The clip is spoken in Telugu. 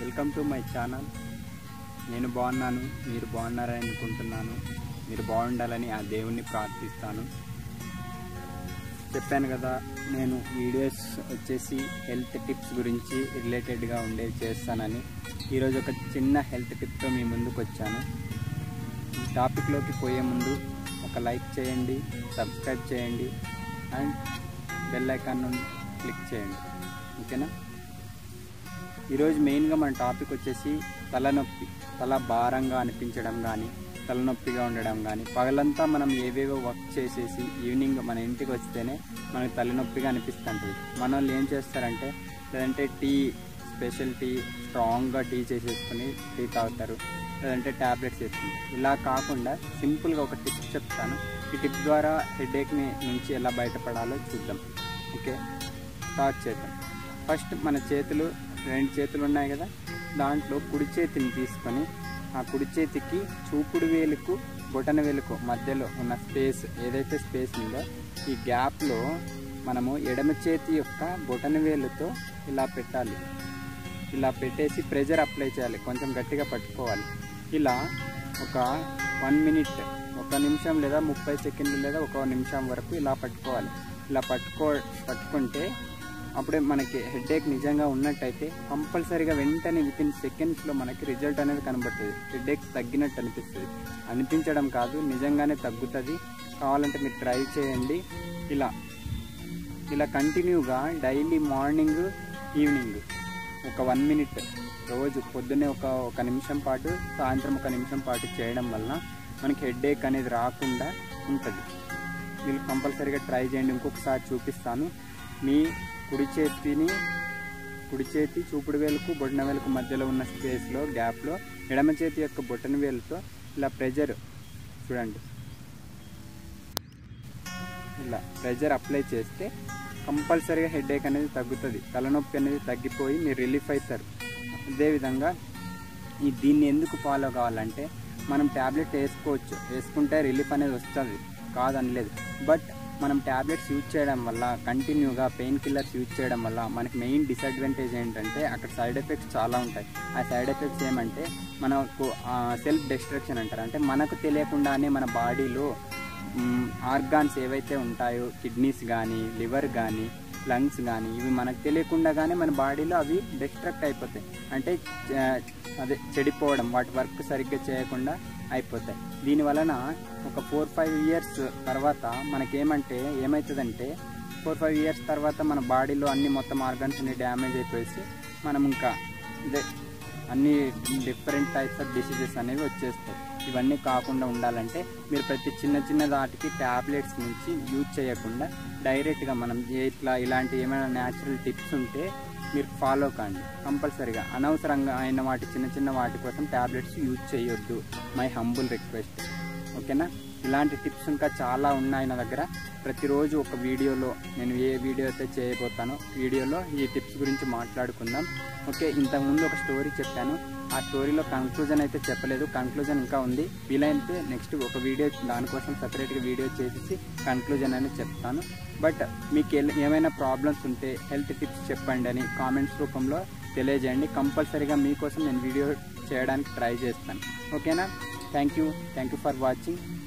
వెల్కమ్ టు మై ఛానల్ నేను బాగున్నాను మీరు బాగున్నారని అనుకుంటున్నాను మీరు బాగుండాలని ఆ దేవుణ్ణి ప్రార్థిస్తాను చెప్పాను కదా నేను వీడియోస్ వచ్చేసి హెల్త్ టిప్స్ గురించి రిలేటెడ్గా ఉండేవి చేస్తానని ఈరోజు ఒక చిన్న హెల్త్ టిప్తో మీ ముందుకు వచ్చాను ఈ టాపిక్లోకి పోయే ముందు ఒక లైక్ చేయండి సబ్స్క్రైబ్ చేయండి అండ్ బెల్ ఐకాన్ నుండి క్లిక్ చేయండి ఓకేనా ఈరోజు మెయిన్గా మన టాపిక్ వచ్చేసి తలనొప్పి తల భారంగా అనిపించడం కానీ తలనొప్పిగా ఉండడం కానీ పగలంతా మనం ఏవేవో వర్క్ చేసేసి ఈవినింగ్ మన ఇంటికి వస్తేనే మనకు తలనొప్పిగా అనిపిస్తుంటుంది మన వాళ్ళు ఏం చేస్తారంటే లేదంటే టీ స్పెషల్ టీ స్ట్రాంగ్గా టీ చేసేసుకుని టీ తాగుతారు లేదంటే ట్యాబ్లెట్స్ వేసుకుంటారు ఇలా కాకుండా సింపుల్గా ఒక టిప్ చెప్తాను ఈ టిప్ ద్వారా హెడేక్ని నుంచి ఎలా బయటపడాలో చూద్దాం ఓకే స్టార్ట్ చేద్దాం ఫస్ట్ మన చేతులు రెండు చేతులు ఉన్నాయి కదా దాంట్లో కుడి చేతిని తీసుకొని ఆ కుడి చేతికి చూపుడు వేలుకు బొటన వేలుకు మధ్యలో ఉన్న స్పేస్ ఏదైతే స్పేస్ ఉందో ఈ గ్యాప్లో మనము ఎడమ చేతి యొక్క బొటన వేలుతో ఇలా పెట్టాలి ఇలా పెట్టేసి ప్రెజర్ అప్లై చేయాలి కొంచెం gట్టిగా పట్టుకోవాలి ఇలా ఒక వన్ మినిట్ ఒక నిమిషం లేదా ముప్పై సెకండ్లు లేదా ఒక నిమిషం వరకు ఇలా పట్టుకోవాలి ఇలా పట్టుకో పట్టుకుంటే అప్పుడే మనకి హెడేక్ నిజంగా ఉన్నట్టయితే కంపల్సరీగా వెంటనే విత్ ఇన్ సెకండ్స్లో మనకి రిజల్ట్ అనేది కనబడుతుంది హెడేక్ తగ్గినట్టు అనిపిస్తుంది అనిపించడం కాదు నిజంగానే తగ్గుతుంది కావాలంటే మీరు ట్రై చేయండి ఇలా ఇలా కంటిన్యూగా డైలీ మార్నింగ్ ఈవినింగ్ ఒక వన్ మినిట్ రోజు పొద్దున్నే ఒక ఒక నిమిషం పాటు సాయంత్రం ఒక నిమిషం పాటు చేయడం వలన మనకి హెడేక్ అనేది రాకుండా ఉంటుంది మీరు కంపల్సరీగా ట్రై చేయండి ఇంకొకసారి చూపిస్తాను మీ కుడి చేతిని కుడి చేతి చూపుడు వేలుకు బొటన వేలుకు మధ్యలో ఉన్న స్పేస్లో గ్యాప్లో ఎడమ చేతి యొక్క బొటన వేలుతో ఇలా ప్రెజర్ చూడండి ఇలా ప్రెజర్ అప్లై చేస్తే కంపల్సరీగా హెడేక్ అనేది తగ్గుతుంది తలనొప్పి అనేది తగ్గిపోయి మీరు రిలీఫ్ అవుతారు అదేవిధంగా ఈ దీన్ని ఎందుకు ఫాలో కావాలంటే మనం ట్యాబ్లెట్ వేసుకోవచ్చు వేసుకుంటే రిలీఫ్ అనేది వస్తుంది కాదనలేదు బట్ మనం ట్యాబ్లెట్స్ యూజ్ చేయడం వల్ల కంటిన్యూగా పెయిన్ కిల్లర్స్ యూజ్ చేయడం వల్ల మనకి మెయిన్ డిసడ్వాంటేజ్ ఏంటంటే అక్కడ సైడ్ ఎఫెక్ట్స్ చాలా ఉంటాయి ఆ సైడ్ ఎఫెక్ట్స్ ఏమంటే మనకు సెల్ఫ్ డిస్ట్రక్షన్ అంటారు అంటే మనకు తెలియకుండానే మన బాడీలో ఆర్గాన్స్ ఏవైతే ఉంటాయో కిడ్నీస్ కానీ లివర్ కానీ లంగ్స్ కానీ ఇవి మనకు తెలియకుండానే మన బాడీలో అవి డిస్ట్రక్ట్ అయిపోతాయి అంటే చ- అదే చెడిపోవడం వాటి వర్క్ సరిగ్గా చేయకుండా అయిపోతాయి దీని వలన ఒక ఫోర్ ఫైవ్ ఇయర్స్ తర్వాత మనకేమంటే ఏమవుతుందంటే ఫోర్ ఫైవ్ ఇయర్స్ తర్వాత మన బాడీలో అన్ని మొత్తం ఆర్గన్స్ అన్ని డ్యామేజ్ అయిపోయేసి మనం ఇంకా ఇదే అన్ని డిఫరెంట్ టైప్స్ ఆఫ్ డిసీజెస్ అనేవి వచ్చేస్తాయి ఇవన్నీ కాకుండా ఉండాలంటే మీరు ప్రతి చిన్న చిన్న దాటికి ట్యాబ్లెట్స్ నుంచి యూజ్ చేయకుండా డైరెక్ట్గా మనం ఏ- ఇట్లా ఇలాంటి ఏమైనా న్యాచురల్ టిప్స్ ఉంటే మీరు ఫాలో కాండి కంపల్సరీగా అనవసరంగా అయిన వాటి చిన్న చిన్న వాటి కోసం ట్యాబ్లెట్స్ యూజ్ చేయొద్దు మై హంబుల్ రిక్వెస్ట్ ఓకేనా ఇలాంటి టిప్స్ ఇంకా చాలా ఉన్నాయి నా దగ్గర ప్రతిరోజు ఒక వీడియోలో నేను ఏ వీడియో అయితే చేయబోతానో వీడియోలో ఈ టిప్స్ గురించి మాట్లాడుకుందాం ఓకే ఇంతకుముందు ఒక స్టోరీ చెప్పాను ఆ స్టోరీలో కంక్లూజన్ అయితే చెప్పలేదు కంక్లూజన్ ఇంకా ఉంది వీలైతే నెక్స్ట్ ఒక వీడియో దానికోసం సపరేట్గా వీడియో చేసేసి కంక్లూజన్ అనేది చెప్తాను బట్ మీకు ఎల్- ఏమైనా ప్రాబ్లమ్స్ ఉంటే హెల్త్ టిప్స్ చెప్పండి అని కామెంట్స్ రూపంలో తెలియజేయండి కంపల్సరీగా మీకోసం నేను వీడియో చేయడానికి ట్రై చేస్తాను ఓకేనా thank you thank you for watching